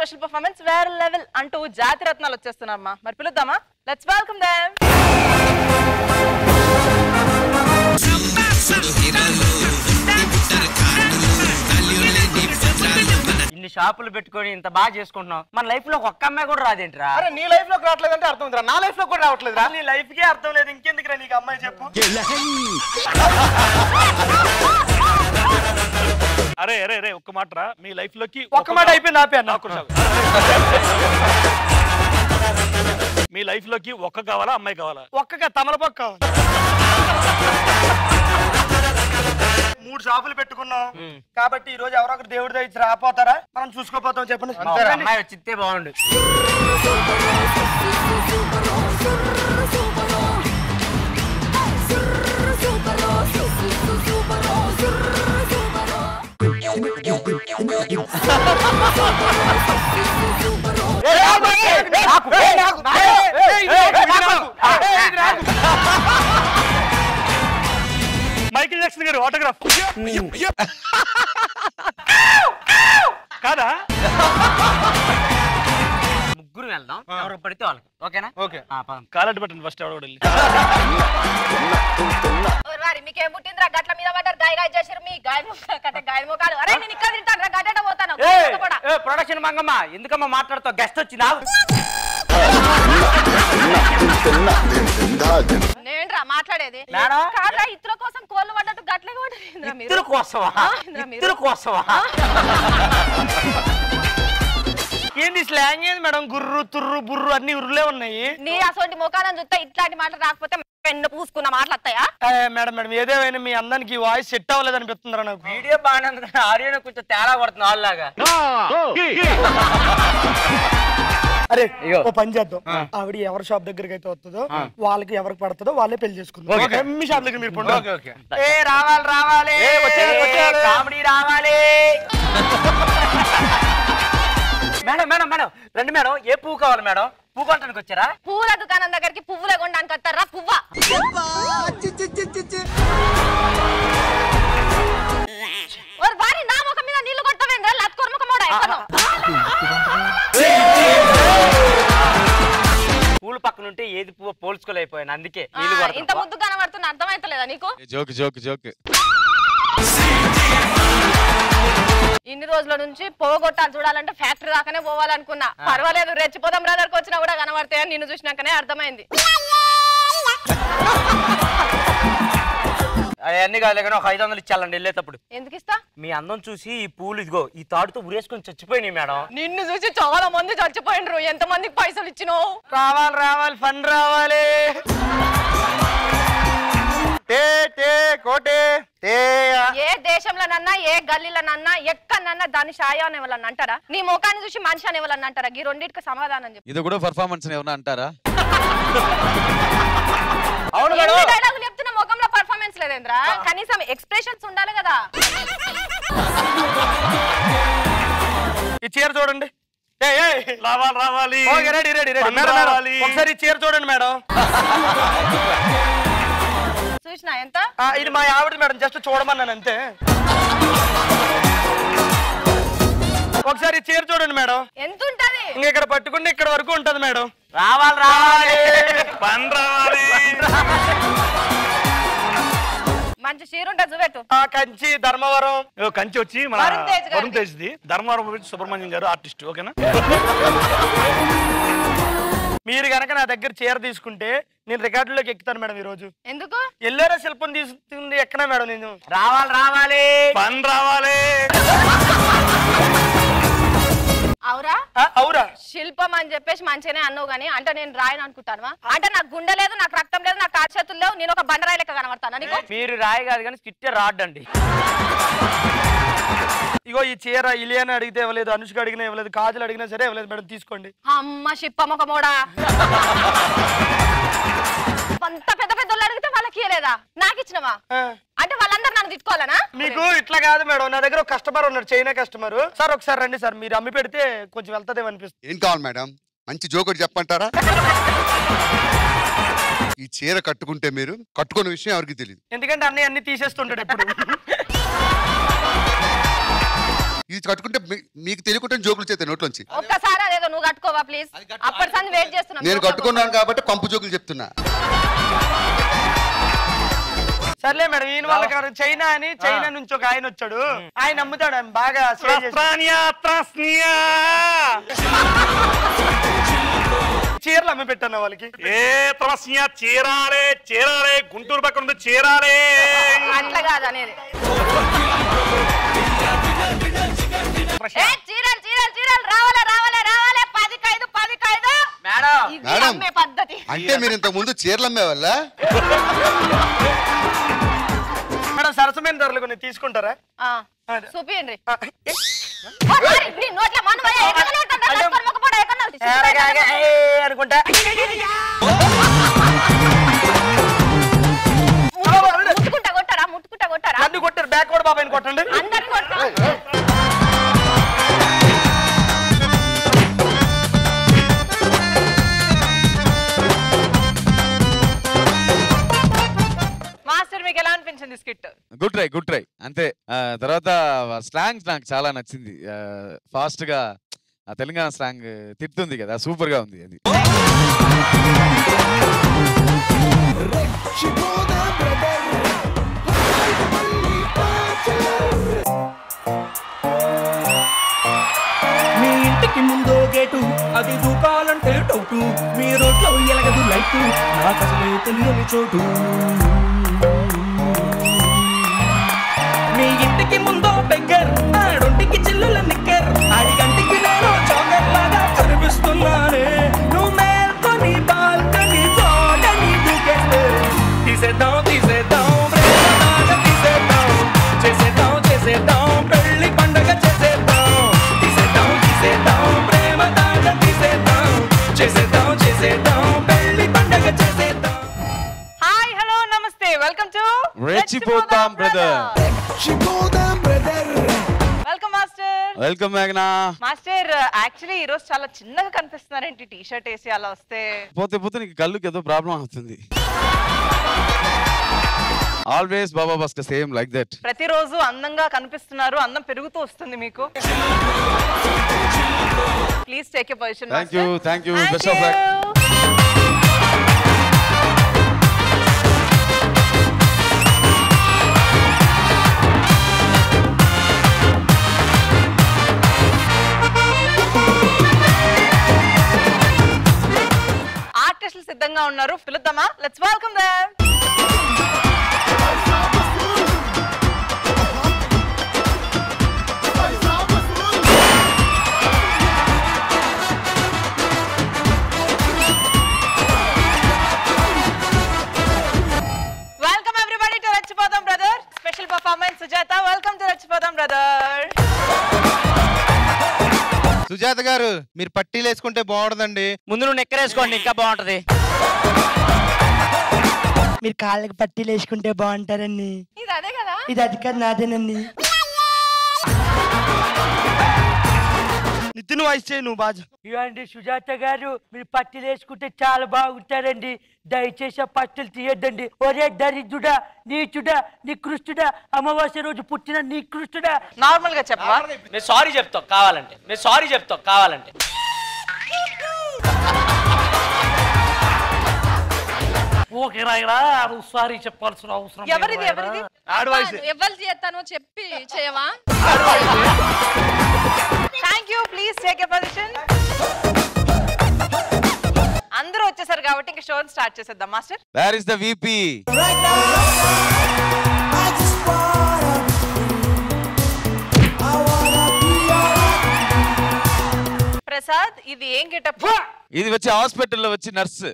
Commercial performance వేరే level అంటూ జాతి రత్నాలు వచ్చేస్తున్నారమ్మా మరి పిలుద్దామా లెట్స్ వెల్కమ్ దెమ్ ఇన్ని షాపులు పెట్టుకొని ఇంత బాగా చేసుకుంటున్నాం మన లైఫ్ లో ఒక్క అమ్మాయి కూడా రాదేంట్రా అరే నీ లైఫ్ లోకి రావట్లేదంటే అర్థం ఉందిరా నా లైఫ్ లో కూడా రావట్లేదురా నీ లైఫ్ కే అర్థం లేదు ఇంకెందుకురా నీకు అమ్మాయి చెప్పు అరే అరే అరే ఒక్క మాట రా మీ లైఫ్ లోకి ఒక్క మాట అయిపోయింది ఆపే అన్న నాకు చాలు. మీ లైఫ్ లోకి ఒక్క కావాలా అమ్మాయి కావాలా ఒక్కగా తమలపక్క మూడు షాపులు పెట్టుకున్నాం కాబట్టి ఈ రోజు ఎవరో ఒకరు దేవుడి దగ్గర రాపోతారా మనం చూసుకోపోతాం చెప్పండి ఒక అమ్మాయి వచ్చితే బాగుండు మైకిల్ జాక్సన్ గారు ఆటోగ్రాఫ్ కాదా ముగ్గురు వెళ్దాం ఎవరు పడితే వాళ్ళకి ఓకేనా ఓకే ఆ, పదం. కాలెట్ బట్టండి ఫస్ట్ ఎవడో వెళ్ళి మరి మీకేం పుట్టిందిరా గట్ల మీద పడ్డారు గాయ గాయ చేసారు మీ గాయ కట్ట గాయ ముఖాలు అరే నేను ఇక్కడ తింటాను రా గడ్డ పోతాను ఏయ్, కూడా ఏయ్, ప్రొడక్షన్ మంగమ్మ ఎందుకమ్మా మాట్లాడుతావు గెస్ట్ వచ్చిందా నేంట్రా మాట్లాడేది మేడం? కాదురా ఇతరుల కోసం కోళ్ళు పడ్డట్టు గట్లే పడ్డారు మీరు ఇద్దరు కోసమా ఆ, ఇంద్రా మీరు? ఇద్దరు కోసమా ఏంది స్లాంగ్ ఏంది మేడం గుర్రు తుర్రు బుర్రు అన్ని ఉర్రులే ఉన్నాయి నీ అసోంటి ముఖాలను చూస్తే ఇట్లాంటి మాటలు రాకపోతే పెన్ను పూసుకున్న మాటలు వస్తాయా ఏ, మేడం మేడం ఏదేమైనా మీ అందరికి వాయిస్ సెట్ అవ్వలేదు అనిపిస్తుందిరా నాకు వీడియో బాగానే ఉంది కానీ ఆడియో కొంచెం తేడా కొడుతుంది వాళ్ళలాగా అరే ఇగో. ఓ పని చేద్దాం ఆవిడ ఎవరి షాప్ దగ్గరికి అయితే వస్తుందో వాళ్ళకి ఎవరికి పడుతుందో వాళ్ళే పెళ్లి చేసుకుందాం ఓకే, మీ షాప్ దగ్గర మీరు పండు. ఏ రావాలి రావాలి ఏ, వచ్చేయాలి, వచ్చేయాలి. కామెడీ రావాలి మేడం మేడం మేడం రండి మేడం ఏ పువ్వు కావాలి మేడం పువ్వు కొనడానికి వచ్చారా పూల దుకాణం దగ్గరికి పువ్వులే కొనడానికి వస్తారా పువ్వ ఓరి వారి నా ముఖం మీద నీళ్లు కొట్టవేంద్రా లత్కోర్ ముఖం కూడా ఎక్కను పూలు పక్కన ఉంటే ఏది పువ్వు పోల్చుకోలేకపోయాను అందుకే నీళ్ళు ఇంత కొడుతున్నా. ముద్దు కనబడుతున్న అర్థమైతలేదా నీకు జోక్ జోక్ జోక్ ఇన్ని రోజుల నుంచి పోగొట్టాలి చూడాలంటే ఫ్యాక్టరీ దాకానే పోవాలనుకున్నా పర్వాలేదు రెచ్చిపోదాం బ్రదర్కి వచ్చినా కూడా కనబడతాయని నిన్ను చూసినాకనే అర్థమైంది అవన్నీ కాదు కానీ ఒక ఐదు వందలు ఇచ్చాలండి వెళ్ళేటప్పుడు ఎందుకు ఇస్తా మీ అందం చూసి ఈ పూలు ఇదిగో ఈ తాడుతో ఉరేసుకొని చచ్చిపోయినాయి మేడం నిన్ను చూసి చాలా మంది చచ్చిపోయినరు ఎంత మందికి పైసలు ఇచ్చినావు రావాలి రావాలి ఫన్ రావాలి టే టే కోటే టే ఏ దేశంలోనన్నా ఏ గల్లీలోనన్నా ఎక్కడనన్నా దాని షాయ అని ఎవరన్నా అంటారా నీ ముఖాన్ని చూసి మనిషి అని ఎవరన్నా అంటారా ఈ రెండింటికి సమాధానం చెప్పు ఇది కూడా పర్ఫార్మెన్స్ ఏమన్నా అంటారా అవును ఎన్ని మేడం డైలాగులు చెప్తున్నా ముఖంలో పర్ఫార్మెన్స్ లేదేంద్రా కనీసం ఎక్స్ప్రెషన్స్ ఉండాలి కదా ఈ చీర చూడండి ఏ ఏ రావాలి రావాలి okay ready ready ready fun madam madam రావాలి. ఒకసారి ఈ చీర చూడండి మేడం చూసినా ఎంత ఆ, ఇది మా ఆవిడ మేడం జస్ట్ చూడమన్నాను అంతే ఒకసారి ఈ చీర చూడండి మేడం ఎంత ఉంటది ఇంక ఇక్కడ పట్టుకుంటే ఇక్కడ వరకు ఉంటది మేడం రావాలి రావాలి పని రావాలి మంచి చీర ఉంటుంది చూపెట్టు ఆ కంచి ధర్మవరం ఇగో కంచి వచ్చి మన వరుణ్ తేజ్ గారిది. వరుణ్ తేజ్ది ధర్మవరం వచ్చి సుబ్రహ్మణ్యం గారు ఆర్టిస్ట్ ఓకేనా మీరు గనక నా దగ్గర చీర తీసుకుంటే నేను రికార్డులోకి ఎక్కుతాను మేడం ఈ రోజు ఎందుకు ఎల్లేరా శిల్పం తీసుకుంది ఎక్కనా మేడం నేను రావాలి రావాలి పని రావాలి అవురా ఆ, అవురా శిల్పం అని చెప్పేసి మంచిగానే అన్నావు గానీ అంటే నేను రాయను అనుకుంటాను అంటే నాకు గుండె లేదు నాకు రక్తం లేదు నాకు కాలు చేతులు లేవు నేను ఒక బండరాయి లెక్క కనబడతాను నీకు మీరు రాయి కాదు కానీ స్కిట్టే రాడ్ అండి ఇగో ఈ చీర ఇలియాని అడిగితే ఇవ్వలేదు అనుష్క అడిగినా ఇవ్వలేదు కాజల్ అడిగినా సరే ఇవ్వలేదు మేడం తీసుకోండి అమ్మ శిప్పమ్మ ఒక మోడా అంత పెద్ద పెద్ద వాళ్ళు అడిగితే వాళ్ళకి ఇయ్యలేదా నాకు ఇచ్చినవా ఆ, అంటే వాళ్ళందరూ నన్ను తిట్టుకోవాలనా మీకు ఇట్లా కాదు మేడం నా దగ్గర ఒక కస్టమర్ ఉన్నాడు చైనా కస్టమర్ సార్ ఒకసారి రండి సార్ మీరు అమ్మి పెడితే కొంచెం వెళ్తదేమో అనిపిస్తుంది ఏం కావాలి మేడం మంచి జోకుడు చెప్పంటారా ఈ చీర కట్టుకుంటే మీరు కట్టుకున్న విషయం ఎవరికి తెలియదు ఎందుకంటే అన్నయ్య అన్ని తీసేస్తుంటాడు ఇప్పుడు ఇది కట్టుకుంటే మీ- మీకు తెలియకుండా జోకులు చేస్తాయి నోట్లోంచి ఒక్కసారి అదేదో నువ్వు కట్టుకోవా ప్లీజ్ అప్పటి సంది వెయిట్ చేస్తున్నాం నేను కట్టుకున్నాను కాబట్టి కంపు జోకులు చెప్తున్నా సర్లే మేడం ఈయన వాళ్ళ గారు చైనా అని చైనా నుంచి ఒక ఆయన వచ్చాడు ఆయన అమ్ముతాడు ఆయన బాగా సేల్ చేసి త్రాస్త్రానియా, త్రాస్నియా. చీరలు అమ్మి పెట్టాను వాళ్ళకి ఏ త్రాస్నియా, చీరాలే చీరాలే గుంటూరు పక్కన ఉంది చీరాలే అట్లా కాదు అనేది ఏ చీరలు చీరలు చీరలు రావాలే రావాలే రావాలే పది ఖైదు పది ఖైదు మేడం ఇది మేడం. అమ్మే పద్ధతి అంటే మీరు ఇంతకు ముందు చీరలు అమ్మేవాళ్ళ మేడం సరసమైన ధరలు కొన్ని తీసుకుంటారా ఆ, అదే. చూపియండి ఆ, ఏ, ఓ, సారీ, నీ నోట్ల మన్నువయ్య, ఎక్కడ నోట్ల అయ్యో. కట్టుకొని మొక్కుపోడు, ఎక్కడ నోటి? ఏరగాగా, ఏ అనుకుంటా ముట్టుకుంటా కొట్టారా ముట్టుకుంటా కొట్టారా నన్ను కొట్టారు బ్యాక్ కూడా బాబాయ్ కొట్టండి అందరిని కొట్టా మాస్టర్ మీకు ఎలా అనిపించింది skit good try good try అంతే ఆ, తర్వాత స్లాంగ్ నాకు చాలా నచ్చింది ఫాస్ట్ గా ఆ తెలంగాణ స్లాంగ్ తిడుతుంది కదా సూపర్ గా ఉంది అది మీ ఇంటికి ముందో గేటు అది దూకాలంటే డౌటు మీ రోడ్లో ఎలగదు లైటు నాకు అసలే తెలియని చోటు మీ ఇంటికి ముందో బెగ్గర్ ఆడొంటికి చిల్లుల నిక్కర్ ఆడి గంటికి నేను చోకర్ లాగా కనిపిస్తున్నానే నువ్వు మేల్కొని బాల్కని గోడని దూకేస్తే తీసేద్దాం తీసేద్దాం ప్రేమ దాకా తీసేద్దాం చేసేద్దాం చేసేద్దాం పెళ్లి పండగ చేసేద్దాం తీసేద్దాం తీసేద్దాం ప్రేమ దాకా తీసేద్దాం చేసేద్దాం చేసేద్దాం పెళ్లి పండగ చేసేద్దాం హాయ్ హలో నమస్తే వెల్కమ్ టు రెచ్చిపోతాం బ్రదర్ వెల్కమ్ మాస్టర్ వెల్కమ్ మేఘనా మాస్టర్ యాక్చువల్లీ ఈ రోజు చాలా చిన్నగా కనిపిస్తున్నారేంటి టీ షర్ట్ వేసి అలా వస్తే పోతే పోతే నీకు కళ్ళుకి ఏదో ప్రాబ్లం అవుతుంది ఆల్వేస్ బాబా బస్క సేమ్ లైక్ దట్ ప్రతిరోజు అందంగా కనిపిస్తున్నారు అందం పెరుగుతూ వస్తుంది మీకు please take a position thank you thank you best of luck ఆర్టిస్టులు సిద్ధంగా ఉన్నారు పిలుద్దామా లెట్స్ వెల్కమ్ దమ్ వెల్కమ్ ఎవ్రీబడి టు రచ్చిపోదాం brother special performance Sujatha welcome to రచ్చిపోదాం బ్రదర్ సుజాత గారు మీరు పట్టీలు వేసుకుంటే బాగుండదండి ముందు నువ్వు నెక్కరేసుకోండి ఇంకా బాగుంటది మీరు కాళ్ళకి పట్టీలు వేసుకుంటే బాగుంటారండి ఇది అదే కదా ఇది అది కాదు నాదేనండి నితిన్ వాయిస్ చేయి నువ్వు బాజు ఇవ్వండి సుజాత గారు మీరు పట్టీలు వేసుకుంటే చాలా బాగుంటారండి దయచేసి ఆ పట్టులు తీయద్దండి ఒరే దరిద్రుడా నీచుడా నికృష్టుడా అమావాస్య రోజు పుట్టిన నికృష్టుడా నార్మల్ గా చెప్పవా నేను సారీ చెప్తాం కావాలంటే నేను సారీ చెప్తాం కావాలంటే ఓకే రాయరా నువ్వు సారీ చెప్పాల్సిన అవసరం ఎవరిది ఎవరిది ఎవరు చేస్తానో చెప్పి చేయవా thank you please take a position అందరూ వచ్చేసారు కాబట్టి ఇంకా షో స్టార్ట్ చేసేద్దాం మాస్టర్ వేర్ ఇస్ ద విపి ప్రసాద్ ఇది ఏం గెటప్ ఇది వచ్చి హాస్పిటల్లో వచ్చి నర్స్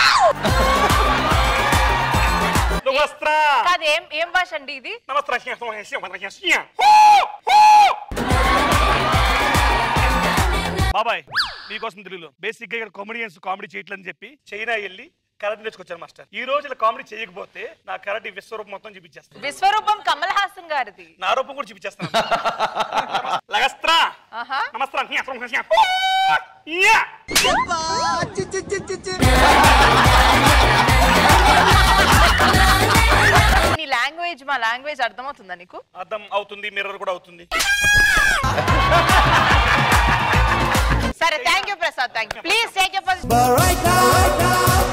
నమస్త్రా కాదు ఏం ఏం భాష అండి ఇది నమస్త్రా బాబాయ్ మీకోసం తెలుగులో బేసిక్ గా కామెడియన్స్ కామెడీ చేయట్లని చెప్పి చైనా వెళ్ళి కరాటే నేర్చుకొచ్చాను మాస్టర్ ఈ రోజు ఇలా కామెడీ చేయకపోతే నా కరాటే విశ్వరూపం మొత్తం చూపించేస్తాను విశ్వరూపం కమల్ హాసన్ గారిది నా రూపం కూడా చూపించేస్తాను లగస్త్రా ఆహా నమస్త్రా యా నీ లాంగ్వేజ్ మా లాంగ్వేజ్ అర్థమవుతుందా నీకు అర్థం అవుతుంది మిర్రర్ కూడా అవుతుంది సరే thank you Prasad thank you please take you But right now, right now,